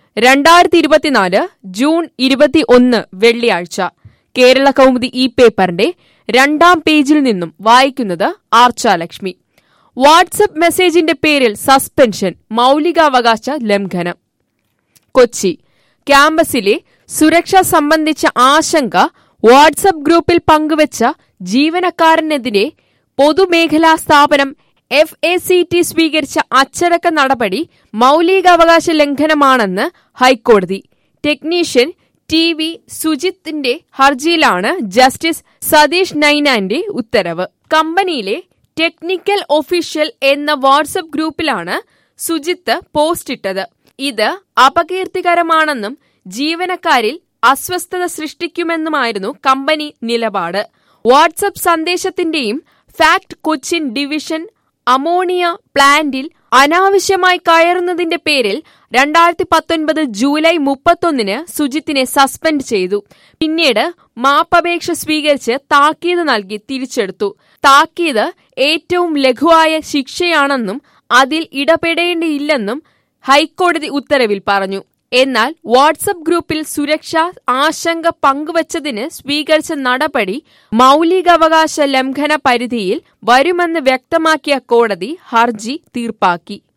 രണ്ടായിരത്തി ഇരുപത്തിനാല് ജൂൺ ഇരുപത്തി ഒന്ന് വെള്ളിയാഴ്ച കേരള കൗമുദി ഈ പേപ്പറിന്റെ രണ്ടാം പേജിൽ നിന്നും വായിക്കുന്നത് ആർച്ചാലക്ഷ്മി വാട്സപ്പ് മെസ്സേജിന്റെ പേരിൽ സസ്പെൻഷൻ മൗലികാവകാശ ലംഘനം കൊച്ചി ക്യാമ്പസിലെ സുരക്ഷ സംബന്ധിച്ച ആശങ്ക വാട്സപ്പ് ഗ്രൂപ്പിൽ പങ്കുവച്ച ജീവനക്കാരനെതിരെ പൊതുമേഖലാ സ്ഥാപനം എഫ് എ സി ടി സ്വീകരിച്ച അച്ചടക്ക നടപടി മൗലികാവകാശ ലംഘനമാണെന്ന് ഹൈക്കോടതി ടെക്നീഷ്യൻ ടി വി സുജിത്തിന്റെ ഹർജിയിലാണ് ജസ്റ്റിസ് സതീഷ് നൈനാന്റെ ഉത്തരവ് കമ്പനിയിലെ ടെക്നിക്കൽ ഒഫീഷ്യൽ എന്ന വാട്സപ്പ് ഗ്രൂപ്പിലാണ് സുജിത്ത് പോസ്റ്റ് ഇട്ടത് ഇത് അപകീർത്തികരമാണെന്നും ജീവനക്കാരിൽ അസ്വസ്ഥത സൃഷ്ടിക്കുമെന്നുമായിരുന്നു കമ്പനി നിലപാട് വാട്സപ്പ് സന്ദേശത്തിന്റെയും ഫാക്ട് കൊച്ചിൻ ഡിവിഷൻ അമോണിയ പ്ലാന്റിൽ അനാവശ്യമായി കയറുന്നതിന്റെ പേരിൽ രണ്ടായിരത്തി പത്തൊൻപത് ജൂലൈ മുപ്പത്തൊന്നിന് സുജിത്തിനെ സസ്പെൻഡ് ചെയ്തു പിന്നീട് മാപ്പപേക്ഷ സ്വീകരിച്ച് താക്കീത് നൽകി തിരിച്ചെടുത്തു താക്കീത് ഏറ്റവും ലഘുവായ ശിക്ഷയാണെന്നും അതിൽ ഇടപെടേണ്ടിയില്ലെന്നും ഹൈക്കോടതി ഉത്തരവിൽ പറഞ്ഞു എന്നാൽ വാട്സപ്പ് ഗ്രൂപ്പിൽ സുരക്ഷാ ആശങ്ക പങ്കുവച്ചതിന് സ്വീകരിച്ച നടപടി മൗലികാവകാശ ലംഘന പരിധിയിൽ വരുമെന്ന് വ്യക്തമാക്കിയ കോടതി ഹർജി തീർപ്പാക്കി